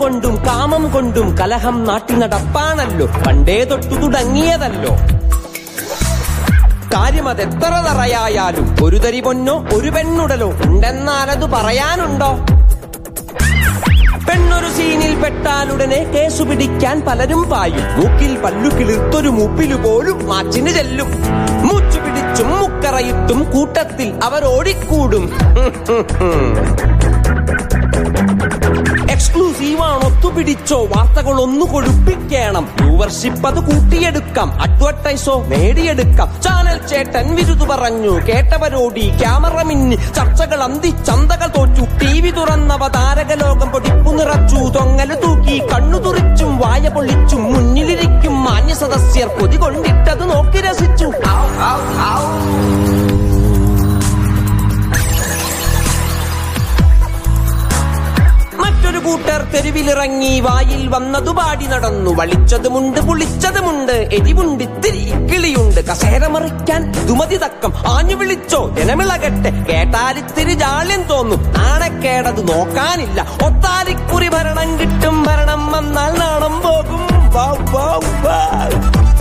കൊണ്ടും കാമം കൊണ്ടും കലഹം നാട്ടി നടപ്പാണല്ലോ പണ്ടേ തൊട്ടു തുടങ്ങിയതല്ലോ കാര്യം അതെത്ര തറയായാലും ഒരു തരി പൊന്നോ ഒരു പെണ്ണുടലോ ഉണ്ടെന്നാലത് പറയാനുണ്ടോ പെണ്ണൊരു സീനിൽ പെട്ടാലുടനെ കേസു പിടിക്കാൻ പലരും പായും മൂക്കിൽ പല്ലു കിളിർത്തൊരു മൂപ്പിലു പോലും മാച്ചിന് ചെല്ലും മൂച്ചു പിടിച്ചും മുക്കറയിട്ടും കൂട്ടത്തിൽ അവർ ഓടിക്കൂടും എക്സ്ക്ലൂസീവ് ആണ് ഒത്തുപിടിച്ചോ വാർത്തകൾ ഒന്ന് കൊഴുപ്പിക്കണം വ്യൂവർഷിപ്പ് അത് കൂട്ടിയെടുക്കാം അഡ്വർടൈസോ നേടിയെടുക്കാം ചാനൽ ചേട്ടൻ വിരുദു പറഞ്ഞു കേട്ടവരോടി ക്യാമറ മിന്നി ചർച്ചകൾ അന്തി ചന്തകൾ തോറ്റു ടി വി തുറന്നവ താരകലോകം പൊടിപ്പു നിറച്ചു തൊങ്ങല് തൂക്കി കണ്ണു തുറിച്ചും വായ പൊള്ളിച്ചും മുന്നിലിരിക്കും മാന്യ സദസ്യർ കൊതി കൊണ്ടിട്ടത് നോക്കി രസിച്ചു ഔ, ഔ, ഔ. മറ്റൊരു കൂട്ടർ തെരുവിലിറങ്ങി വായിൽ വന്നതു പാടി നടന്നു വളിച്ചതുമുണ്ട് പുളിച്ചതുമുണ്ട് എരിവുണ്ട് ഇത്തിരി കിളിയുണ്ട് കസേര മറിക്കാൻ ദുമതി തക്കം ആഞ്ഞു വിളിച്ചോ ജനമിളകട്ടെ കേട്ടാലിത്തിരി ജാള്യം തോന്നും നാണക്കേടത് നോക്കാനില്ല ഒത്താലിക്കുറി ഭരണം കിട്ടും ഭരണം വന്നാൽ നാണം പോകും വൗ, വൗ, വൗ.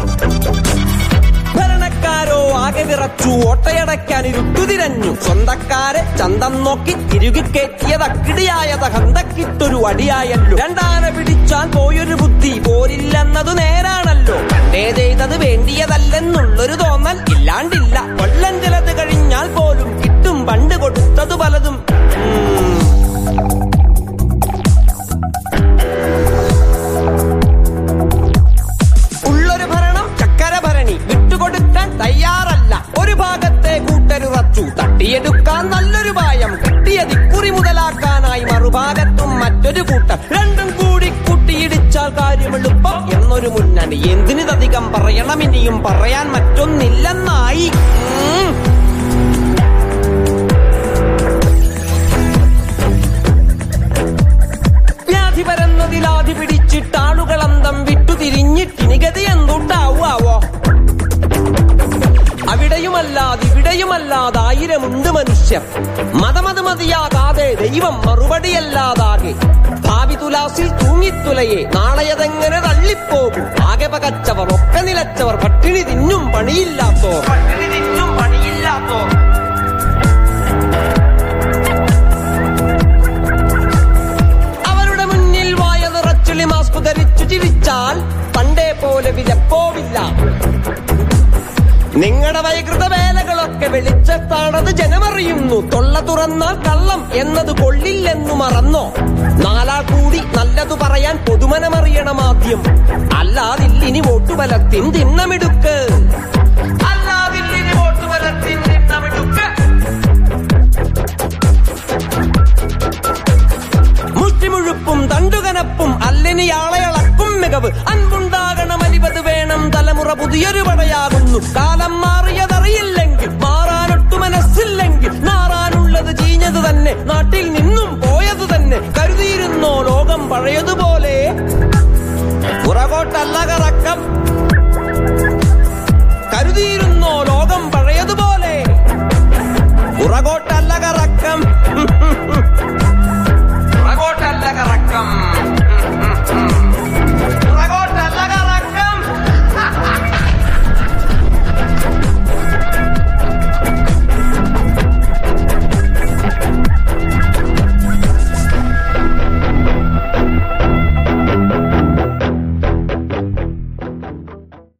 ഭരണക്കാരോ ആകെ വിറച്ചു ഓട്ടയടയ്ക്കാൻ ഇരുട്ടു തിരഞ്ഞു സ്വന്തക്കാരെ ചന്തം നോക്കി തിരുകിക്കയറ്റിയത് അക്കിടിയായത് ഹന്തക്കിട്ടൊരു അടിയായല്ലോ രണ്ടാന പിടിച്ചാൽ പോയൊരു ബുദ്ധി പോരില്ലെന്നത് നേരാണല്ലോ പണ്ടേ ചെയ്തത് വേണ്ടിയതല്ലെന്നുള്ളൊരു തോന്നൽ ഇല്ലാണ്ടില്ല കൊല്ലം ചിലത് കഴിഞ്ഞാൽ പോലും കിട്ടും പണ്ട് കൊടുത്തത് പലതും ഉം. ഉള്ളൊരു ഭരണം ചക്കര ഭരണി വിട്ടുകൊടുക്കാൻ തയ്യാറല്ല ഒരു ഭാഗത്തെ കൂട്ടരുറച്ചു തട്ടിയെടുക്കാൻ നല്ലൊരു പായം കിട്ടിയത് ഇക്കുറി മുതലാക്കാനായി മറുഭാഗത്തും മറ്റൊരു കൂട്ടർ രണ്ടും കൂടി കൂട്ടിയിടിച്ചാൽ കാര്യം എളുപ്പം എന്നൊരു മുന്നണി എന്തിനിതധികം പറയണം ഇനിയും പറയാൻ മറ്റൊന്നില്ലെന്നായി ഉം. വ്യാധി പരന്നതിലാധി പിടിച്ചിട്ടാളുകൾ അന്തം വിട്ടു തിരിഞ്ഞിട്ടിനിഗതി എന്തുണ്ടാവോ അവിടെയുമല്ലാതെ ഇവിടെയുമല്ലാതെ ആയിരമുണ്ട് മനുഷ്യർ മതമത് മതിയാകാതെ ദൈവം മറുപടിയല്ലാതാകെ ഭാവി തുലാസിൽ തൂങ്ങിത്തുലയെ നാളെയതെങ്ങനെ തള്ളിപ്പോകും ആകെ പകച്ചവർ ഒക്കെ നിലച്ചവർ പട്ടിണി തിന്നും പണിയില്ലാത്തോ പട്ടിണി തിന്നും പണിയില്ലാത്തോ അവരുടെ മുന്നിൽ വായ നിറച്ചുളി മാസ്ക് ധരിച്ചു ചിരിച്ചാൽ പണ്ടേ പോലെ വിലപ്പോവില്ല നിങ്ങളുടെ വൈകൃത വേലകളൊക്കെ വെളിച്ചത്താണത് ജനമറിയുന്നു തൊള്ള തുറന്നാൽ കള്ളം എന്നത് കൊള്ളില്ലെന്നു മറന്നോ നാലാൾ കൂടി നല്ലതു പറയാൻ പൊതുമനമറിയണം ആദ്യം അല്ലാതില്ലിനി വോട്ടുബലത്തിൻ തിന്നമിടുക്ക് അല്ലാതില്ലിനി വോട്ടുബലത്തിൻ തിന്നമിടുക്ക് മുഷ്ടിമുഴുപ്പും തണ്ടുകനപ്പും അല്ലിനിയാളയളക്കും മികവ് അൻപുണ്ടാകണം അലിപത് വേണം തലമുറ പുതിയൊരു പടയാകുന്നു കാലം മാറിയതറിയില്ലെങ്കിൽ മാറാനൊട്ടു മനസ്സില്ലെങ്കിൽ നാറാനുള്ളത് ചീഞ്ഞത് തന്നെ നാട്ടിൽ നിന്നും പോയത് തന്നെ കരുതിയിരുന്നോ ലോകം പഴയതുപോലെ പുറകോട്ടല്ല കറക്കം